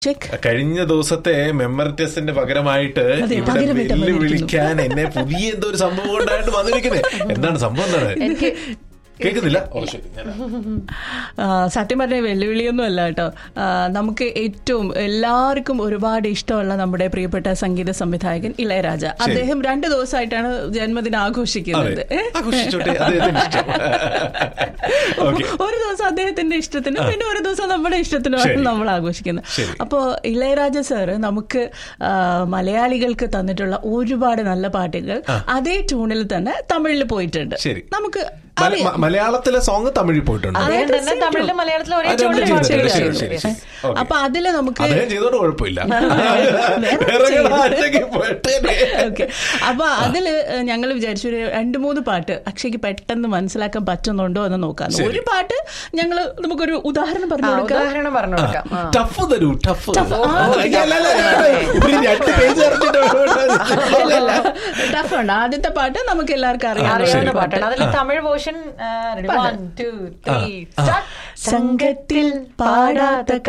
Check കഴിഞ്ഞ ദിവസത്തെ memory ടെസ്റ്റിന്റെ പകരമായിട്ട് അതെ, ഇവിടെ പകരമായിട്ട് വെല്ലു വന്നിരിക്കുന്നു. വിളിക്കാൻ എന്നെ പുതിയ എന്തോ ഒരു സംഭവം കൊണ്ടായിട്ട് വന്നിരിക്കുന്നത് എന്താണ് സംഭവം എന്താണ് കേൾക്കുന്നില്ല ഓ ശരി ഞാൻ ആ, സത്യം പറഞ്ഞ വെല്ലുവിളിയൊന്നും അല്ല കേട്ടോ ആ, നമുക്ക് ഏറ്റവും എല്ലാവർക്കും ഒരുപാട് ഇഷ്ടമുള്ള നമ്മുടെ പ്രിയപ്പെട്ട സംഗീത സംവിധായകൻ ഇളയരാജ അദ്ദേഹം രണ്ട് ദിവസമായിട്ടാണ് ജന്മദിനം ആഘോഷിക്കുന്നത് അതെ ആഘോഷിച്ചോട്ടെ അദ്ദേഹത്തിന്റെ ഇഷ്ടം ഓക്കെ ഒരു ദിവസം അദ്ദേഹത്തിന്റെ ഇഷ്ടത്തിന് പിന്നെ ഒരു ദിവസം നമ്മുടെ ഇഷ്ടത്തിനുമാണ് ശരി. നമ്മൾ ആഘോഷിക്കുന്നത് ശരി. അപ്പോൾ ഇളയരാജ സാറ് നമുക്ക് ആ, മലയാളികൾക്ക് തന്നിട്ടുള്ള ഒരുപാട് നല്ല പാട്ടുകൾ അതേ ട്യൂണിൽ തന്നെ തമിഴിൽ പോയിട്ടുണ്ട് ശരി. നമുക്ക് മല- അറിയാം. മ- മലയാളത്തിലെ സോങ് തമിഴിൽ പോയിട്ടുണ്ട് അദ്ദേഹം തന്നെ തമിഴിലും മലയാളത്തിലും ഒരേ അത് രണ്ടും ചുവടിൽ ചെയ്തിട്ടുണ്ട്. പാട്ട് ശരി, ചെയ്തു. ശരി, ശരി. ഓക്കേ. അപ്പൊ അതില് നമുക്ക് അദ്ദേഹം ചെയ്തോണ്ട് കുഴപ്പമില്ല വേറെ വേറെ ചെയ്തു. ആരെങ്കിലും പോട്ടെ. ഓക്കെ അപ്പൊ അതില് ഞങ്ങൾ വിചാരിച്ചു ഒരു രണ്ട് മൂന്ന് പാട്ട് അക്ഷയ്ക്ക് പെട്ടെന്ന് മനസ്സിലാക്കാൻ പറ്റുന്നുണ്ടോ എന്ന് നോക്കാം ശരി. ഒരു പാട്ട് ഞങ്ങൾ നമുക്കൊരു ഉദാഹരണം പറഞ്ഞു ആ, കൊടുക്കാം ഉദാഹരണം പറഞ്ഞു കൊടുക്കാം ആ. ടഫ് തരൂ ടഫ് Tough. ആ, അല്ല, അല്ല, അല്ല, അല്ല. ഒരു രണ്ട് പേജ് ടഫ് ഉണ്ട് ആദ്യത്തെ പാട്ട് നമുക്ക് എല്ലാവർക്കും അറിയാവുന്ന അറിയാവുന്ന പാട്ടാണ് പാട്ട് അതിൽ Tamil portion one two three സംഘത്തിൽ പാടാത്ത